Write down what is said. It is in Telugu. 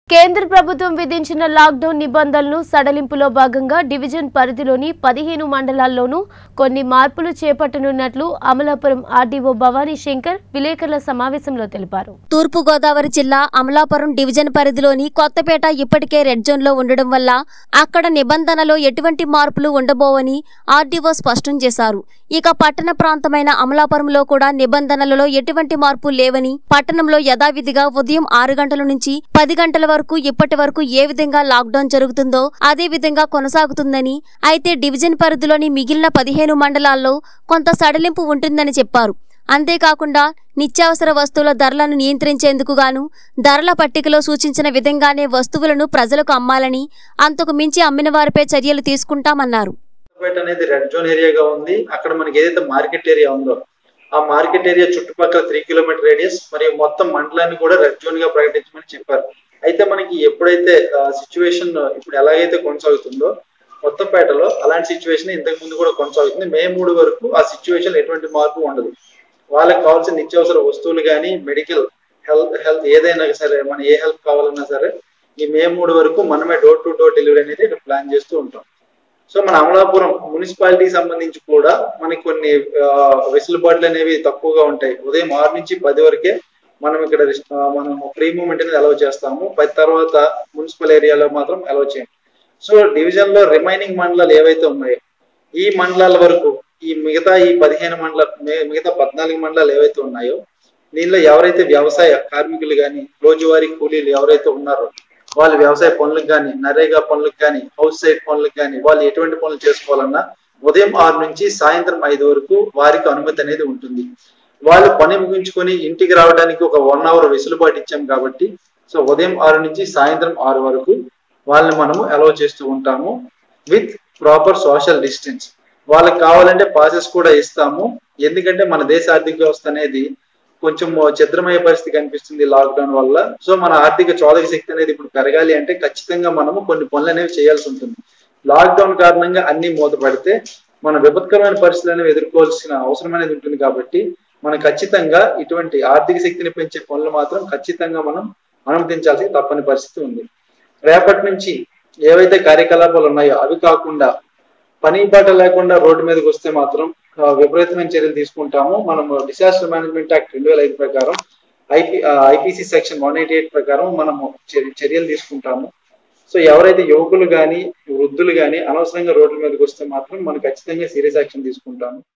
కేంద్ర ప్రభుత్వం విధించిన లాక్డౌన్ నిబంధనలను సడలింపులో భాగంగా డివిజన్ పరిధిలోని పదిహేను మండలాల్లోనూ కొన్ని మార్పులు చేపట్టనున్నట్లు అమలాపురం ఆర్డీఓ భవానీ శంకర్ విలేకరుల సమావేశంలో తెలిపారు తూర్పు గోదావరి జిల్లా అమలాపురం డివిజన్ పరిధిలోని కొత్తపేట ఇప్పటికే రెడ్ జోన్ లో ఉండడం వల్ల అక్కడ నిబంధనలో ఎటువంటి మార్పులు ఉండబోవని ఆర్డీఓ స్పష్టం చేశారు ఇక పట్టణ ప్రాంతమైన అమలాపురంలో కూడా నిబంధనలలో ఎటువంటి మార్పు లేవని పట్టణంలో యథావిధిగా ఉదయం ఆరు గంటల నుంచి పది గంటల వరకు ఇప్పటి వరకు ఏ విధంగా లాక్డౌన్ జరుగుతుందో అదే విధంగా కొనసాగుతుందని అయితే డివిజన్ పరిధిలోని మిగిలిన పదిహేను మండలాల్లో కొంత సడలింపు ఉంటుందని చెప్పారు అంతేకాకుండా నిత్యావసర వస్తువుల ధరలను నియంత్రించేందుకు గాను ధరల పట్టికలో సూచించిన విధంగానే వస్తువులను ప్రజలకు అమ్మాలని అంతకు మించి అమ్మిన వారిపై చర్యలు తీసుకుంటామన్నారు పేట అనేది రెడ్ జోన్ ఏరియాగా ఉంది అక్కడ మనకి ఏదైతే మార్కెట్ ఏరియా ఉందో ఆ మార్కెట్ ఏరియా చుట్టుపక్కల త్రీ కిలోమీటర్ రేడియస్ మరియు మొత్తం మండలాన్ని కూడా రెడ్ జోన్ గా ప్రకటించమని చెప్పారు అయితే మనకి ఎప్పుడైతే సిచ్యువేషన్ ఇప్పుడు ఎలాగైతే కొనసాగుతుందో కొత్తపేటలో అలాంటి సిచ్యువేషన్ ఇంతకు ముందు కూడా కొనసాగుతుంది మే మూడు వరకు ఆ సిచ్యువేషన్ ఎటువంటి మార్పు ఉండదు వాళ్ళకి కావాల్సిన నిత్యావసర వస్తువులు కానీ మెడికల్ హెల్త్ హెల్త్ ఏదైనా సరే మన ఏ హెల్ప్ కావాలన్నా సరే ఈ మే మూడు వరకు మనమే డోర్ టు డోర్ డెలివరీ అనేది ఇక్కడ ప్లాన్ చేస్తూ ఉంటాం సో మన అమలాపురం మున్సిపాలిటీకి సంబంధించి కూడా మనకి కొన్ని ఆ, వెసులుబాట్లు అనేవి తక్కువగా ఉంటాయి ఉదయం ఆరు నుంచి పది వరకే మనం ఇక్కడ రిస్- ఆ, మనం ఫ్రీ మూవ్మెంట్ అనేది అలౌ చేస్తాము పది తర్వాత మున్సిపల్ ఏరియాలో మాత్రం అలౌ చేయం సో డివిజన్ లో రిమైనింగ్ మండలాలు ఏవైతే ఉన్నాయో ఈ మండలాల వరకు ఈ మిగతా ఈ పదిహేను మండల మి- మిగతా పద్నాలుగు మండలాలు ఏవైతే ఉన్నాయో దీనిలో ఎవరైతే వ్యవసాయ కార్మికులు కానీ రోజువారీ కూలీలు ఎవరైతే ఉన్నారో వాళ్ళు వ్యవసాయ పనులకు కానీ నరేగా పనులకు కానీ హౌస్ సైడ్ పనులకు కానీ వాళ్ళు ఎటువంటి పనులు చేసుకోవాలన్నా ఉదయం ఆరు నుంచి సాయంత్రం ఐదు వరకు వారికి అనుమతి అనేది ఉంటుంది వాళ్ళు పని ముగించుకొని ఇంటికి రావడానికి ఒక వన్ అవర్ వెసులుబాటు ఇచ్చాం కాబట్టి సో ఉదయం ఆరు నుంచి సాయంత్రం ఆరు వరకు వాళ్ళని మనము అలౌ చేస్తూ ఉంటాము విత్ ప్రాపర్ సోషల్ డిస్టెన్స్ వాళ్ళకి కావాలంటే పాసెస్ కూడా ఇస్తాము ఎందుకంటే మన దేశ ఆర్థిక వ్యవస్థ అనేది కొంచెం ఛిద్రమయ్యే పరిస్థితి కనిపిస్తుంది లాక్డౌన్ వల్ల సో మన ఆర్థిక చోదక శక్తి అనేది ఇప్పుడు పెరగాలి అంటే ఖచ్చితంగా మనము కొన్ని పనులు అనేవి చేయాల్సి ఉంటుంది లాక్డౌన్ కారణంగా అన్ని మూతపడితే మన విపత్కరమైన పరిస్థితులు అనేవి ఎదుర్కోవాల్సిన అవసరం అనేది ఉంటుంది కాబట్టి మనం ఖచ్చితంగా ఇటువంటి ఆర్థిక శక్తిని పెంచే పనులు మాత్రం ఖచ్చితంగా మనం అనుమతించాల్సి తప్పని పరిస్థితి ఉంది రేపటి నుంచి ఏవైతే కార్యకలాపాలు ఉన్నాయో అవి కాకుండా పని బాట లేకుండా రోడ్డు మీదకి వస్తే మాత్రం ఆ, విపరీతమైన చర్యలు తీసుకుంటాము మనము డిసాస్టర్ మేనేజ్మెంట్ యాక్ట్ రెండు వేల ఐదు ప్రకారం IP IPC section one eighty eight ప్రకారం మనము చర్య- చర్యలు తీసుకుంటాము సో ఎవరైతే యువకులు కానీ వృద్ధులు కానీ అనవసరంగా రోడ్ల మీదకి వస్తే మాత్రం మనం ఖచ్చితంగా సీరియస్ యాక్షన్ తీసుకుంటాము